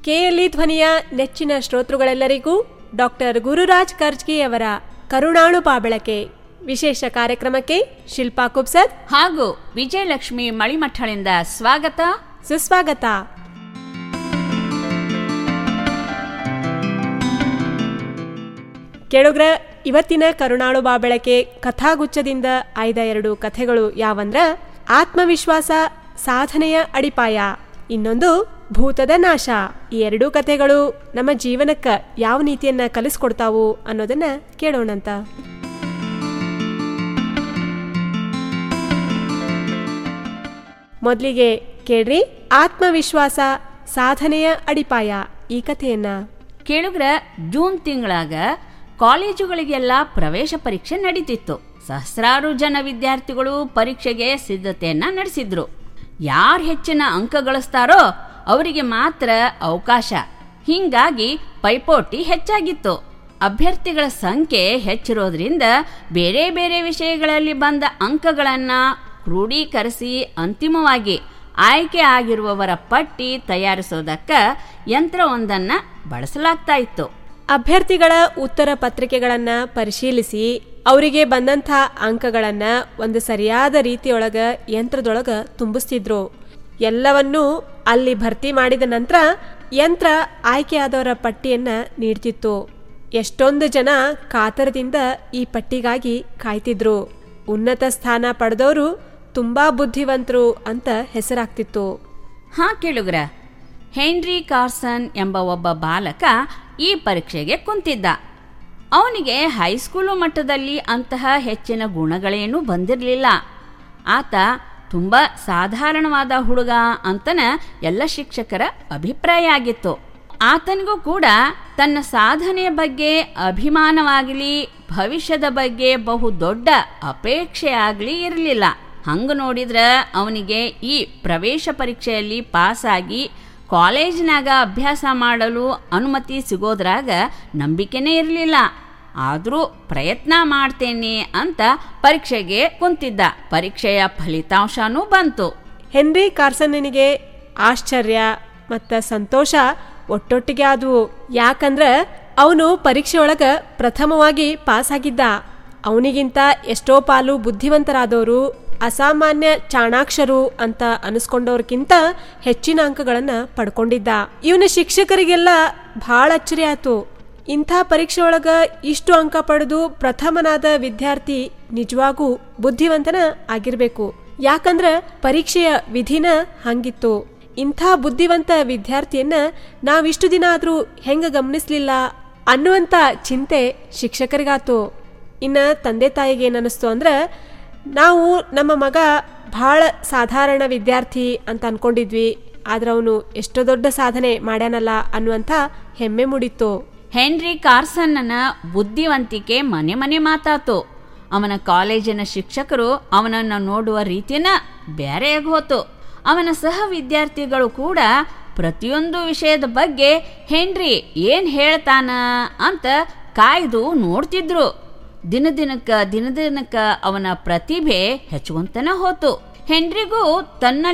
KLE ಧ್ವನಿಯ ನೆಚ್ಚಿನ ಶ್ರೋತೃಗಳೆಲ್ಲರಿಗೂ doctor Gururaj ಕರ್ಜ್ಗಿ ಅವರ ಕರುಣಾಳು ಪಾಬಳಕೆ ವಿಶೇಷ ಕಾರ್ಯಕ್ರಮಕ್ಕೆ ಶಿಲ್ಪಾ ಕುಬ್ಸದ್ ಹಾಗೂ ವಿಜಯಲಕ್ಷ್ಮಿ ಮಳಿಮಠಳಿಂದ ಸ್ವಾಗತ ಸುಸ್ವಾಗತ ಕೇಳುಗ್ರ ಇವತ್ತಿನ ಕರುಣಾಳು ಬಾಬೆಳಕೆ ಕಥಾಗುಚ್ಛದಿಂದ ಆಯ್ದ ಎರಡು ಕಥೆಗಳು ಯಾವಂದ್ರ ಆತ್ಮವಿಶ್ವಾಸ ಸಾಧನೆಯ ಅಡಿಪಾಯ ಇನ್ನೊಂದು ಭೂತದ ನಾಶ ಈ ಎರಡೂ ಕಥೆಗಳು ನಮ್ಮ ಜೀವನಕ್ಕ ಯಾವ ನೀತಿಯನ್ನ ಕಲಿಸ್ಕೊಡ್ತಾವು ಅನ್ನೋದನ್ನ ಕೇಳೋಣಂತ ಮೊದಲಿಗೆ ಕೇಳ್ರಿ ಆತ್ಮವಿಶ್ವಾಸ ಸಾಧನೆಯ ಅಡಿಪಾಯ ಈ ಕಥೆಯನ್ನ ಕೇಳುಗ್ರ ಜೂನ್ ತಿಂಗಳಾಗ ಕಾಲೇಜುಗಳಿಗೆಲ್ಲ ಪ್ರವೇಶ ಪರೀಕ್ಷೆ ನಡೀತಿತ್ತು ಸಹಸ್ರಾರು ಜನ ವಿದ್ಯಾರ್ಥಿಗಳು ಪರೀಕ್ಷೆಗೆ ಸಿದ್ಧತೆಯನ್ನ ನಡೆಸಿದ್ರು ಯಾರು ಹೆಚ್ಚಿನ ಅಂಕ ಗಳಿಸ್ತಾರೋ ಅವರಿಗೆ ಮಾತ್ರ ಅವಕಾಶ ಹಿಂಗಾಗಿ ಪೈಪೋಟಿ ಹೆಚ್ಚಾಗಿತ್ತು ಅಭ್ಯರ್ಥಿಗಳ ಸಂಖ್ಯೆ ಹೆಚ್ಚಿರೋದ್ರಿಂದ ಬೇರೆ ಬೇರೆ ವಿಷಯಗಳಲ್ಲಿ ಬಂದ ಅಂಕಗಳನ್ನ ಕ್ರೋಢೀಕರಿಸಿ ಅಂತಿಮವಾಗಿ ಆಯ್ಕೆ ಆಗಿರುವವರ ಪಟ್ಟಿ ತಯಾರಿಸೋದಕ್ಕ ಯಂತ್ರವೊಂದನ್ನ ಬಳಸಲಾಗ್ತಾ ಇತ್ತು ಅಭ್ಯರ್ಥಿಗಳ ಉತ್ತರ ಪತ್ರಿಕೆಗಳನ್ನ ಪರಿಶೀಲಿಸಿ ಅವರಿಗೆ ಬಂದಂಥ ಅಂಕಗಳನ್ನ ಒಂದು ಸರಿಯಾದ ರೀತಿಯೊಳಗ ಯಂತ್ರದೊಳಗ ತುಂಬಿಸ್ತಿದ್ರು ಎಲ್ಲವನ್ನೂ ಅಲ್ಲಿ ಭರ್ತಿ ಮಾಡಿದ ನಂತರ ಯಂತ್ರ ಆಯ್ಕೆಯಾದವರ ಪಟ್ಟಿಯನ್ನ ನೀಡ್ತಿತ್ತು ಎಷ್ಟೊಂದು ಜನ ಕಾತರದಿಂದ ಈ ಪಟ್ಟಿಗಾಗಿ ಕಾಯ್ತಿದ್ರು ಉನ್ನತ ಸ್ಥಾನ ಪಡೆದವರು ತುಂಬಾ ಬುದ್ಧಿವಂತರು ಅಂತ ಹೆಸರಾಗ್ತಿತ್ತು ಹಾ ಕೇಳುಗ್ರ ಹೆನ್ರಿ ಕಾರ್ಸನ್ ಎಂಬ ಒಬ್ಬ ಬಾಲಕ ಈ ಪರೀಕ್ಷೆಗೆ ಕುಂತಿದ್ದ ಅವನಿಗೆ ಹೈಸ್ಕೂಲು ಮಟ್ಟದಲ್ಲಿ ಅಂತಹ ಹೆಚ್ಚಿನ ಗುಣಗಳೇನೂ ಬಂದಿರಲಿಲ್ಲ ಆತ ತುಂಬ ಸಾಧಾರಣವಾದ ಹುಡುಗ ಅಂತನ ಎಲ್ಲ ಶಿಕ್ಷಕರ ಅಭಿಪ್ರಾಯ ಆಗಿತ್ತು ಆತನಿಗೂ ಕೂಡ ತನ್ನ ಸಾಧನೆಯ ಬಗ್ಗೆ ಅಭಿಮಾನವಾಗಲಿ ಭವಿಷ್ಯದ ಬಗ್ಗೆ ಬಹು ದೊಡ್ಡ ಅಪೇಕ್ಷೆ ಆಗಲಿ ಇರಲಿಲ್ಲ ಹಂಗ ನೋಡಿದ್ರ ಅವನಿಗೆ ಈ ಪ್ರವೇಶ ಪರೀಕ್ಷೆಯಲ್ಲಿ ಪಾಸಾಗಿ ಕಾಲೇಜಿನಾಗ ಅಭ್ಯಾಸ ಮಾಡಲು ಅನುಮತಿ ಸಿಗೋದ್ರಾಗ ನಂಬಿಕೆನೇ ಇರಲಿಲ್ಲ ಆದರೂ ಪ್ರಯತ್ನ ಮಾಡ್ತೇನೆ ಅಂತ ಪರೀಕ್ಷೆಗೆ ಕುಂತಿದ್ದ ಪರೀಕ್ಷೆಯ ಫಲಿತಾಂಶನೂ ಬಂತು ಹೆನ್ರಿ ಕಾರ್ಸನ್ನಿಗೆ ಆಶ್ಚರ್ಯ ಮತ್ತು ಸಂತೋಷ ಒಟ್ಟೊಟ್ಟಿಗೆ ಆದವು ಯಾಕಂದ್ರೆ ಅವನು ಪರೀಕ್ಷೆಯೊಳಗ ಪ್ರಥಮವಾಗಿ ಪಾಸ್ ಆಗಿದ್ದ ಅವನಿಗಿಂತ ಎಷ್ಟೋ ಪಾಲು ಬುದ್ಧಿವಂತರಾದವರು ಅಸಾಮಾನ್ಯ ಚಾಣಾಕ್ಷರು ಅಂತ ಅನಿಸ್ಕೊಂಡವ್ರಕ್ಕಿಂತ ಹೆಚ್ಚಿನ ಅಂಕಗಳನ್ನ ಪಡ್ಕೊಂಡಿದ್ದ ಇವನ ಶಿಕ್ಷಕರಿಗೆಲ್ಲ ಭಾಳ ಅಚ್ಚರಿ ಆಯ್ತು ಇಂಥ ಪರೀಕ್ಷೆ ಒಳಗ ಇಷ್ಟು ಅಂಕ ಪಡೆದು ಪ್ರಥಮನಾದ ವಿದ್ಯಾರ್ಥಿ ನಿಜವಾಗೂ ಬುದ್ಧಿವಂತನ ಆಗಿರ್ಬೇಕು ಯಾಕಂದ್ರ ಪರೀಕ್ಷೆಯ ವಿಧಿನ ಹಂಗಿತ್ತು ಇಂಥ ಬುದ್ಧಿವಂತ ವಿದ್ಯಾರ್ಥಿಯನ್ನ ನಾವಿಷ್ಟು ದಿನ ಆದ್ರೂ ಹೆಂಗ ಗಮನಿಸ್ಲಿಲ್ಲ ಅನ್ನುವಂಥ ಚಿಂತೆ ಶಿಕ್ಷಕರಿಗಾತು ಇನ್ನ ತಂದೆ ತಾಯಿಗೆ ಏನನ್ನಿಸ್ತು ಅಂದ್ರೆ ನಾವು ನಮ್ಮ ಮಗ ಭಾಳ ಸಾಧಾರಣ ವಿದ್ಯಾರ್ಥಿ ಅಂತ ಅನ್ಕೊಂಡಿದ್ವಿ ಆದ್ರೆ ಅವನು ಎಷ್ಟೋ ದೊಡ್ಡ ಸಾಧನೆ ಮಾಡ್ಯಾನಲ್ಲ ಅನ್ನುವಂಥ ಹೆಮ್ಮೆ ಮೂಡಿತ್ತು ಹೆನ್ರಿ ಕಾರ್ಸನ್ನನ ಬುದ್ಧಿವಂತಿಕೆ ಮನೆ ಮನೆ ಮಾತಾತು ಅವನ ಕಾಲೇಜಿನ ಶಿಕ್ಷಕರು ಅವನನ್ನು ನೋಡುವ ರೀತಿನ ಬೇರೆಯಾಗಿ ಹೋತು ಅವನ ಸಹ ವಿದ್ಯಾರ್ಥಿಗಳು ಕೂಡ ಪ್ರತಿಯೊಂದು ವಿಷಯದ ಬಗ್ಗೆ ಹೆನ್ರಿ ಏನ್ ಹೇಳ್ತಾನ ಅಂತ ಕಾಯ್ದು ನೋಡ್ತಿದ್ರು ದಿನ ದಿನಕ್ಕ ದಿನ ದಿನಕ್ಕ ಅವನ ಪ್ರತಿಭೆ ಹೆಚ್ಚುವಂತನ ಹೋತು ಹೆನ್ರಿಗೂ ತನ್ನ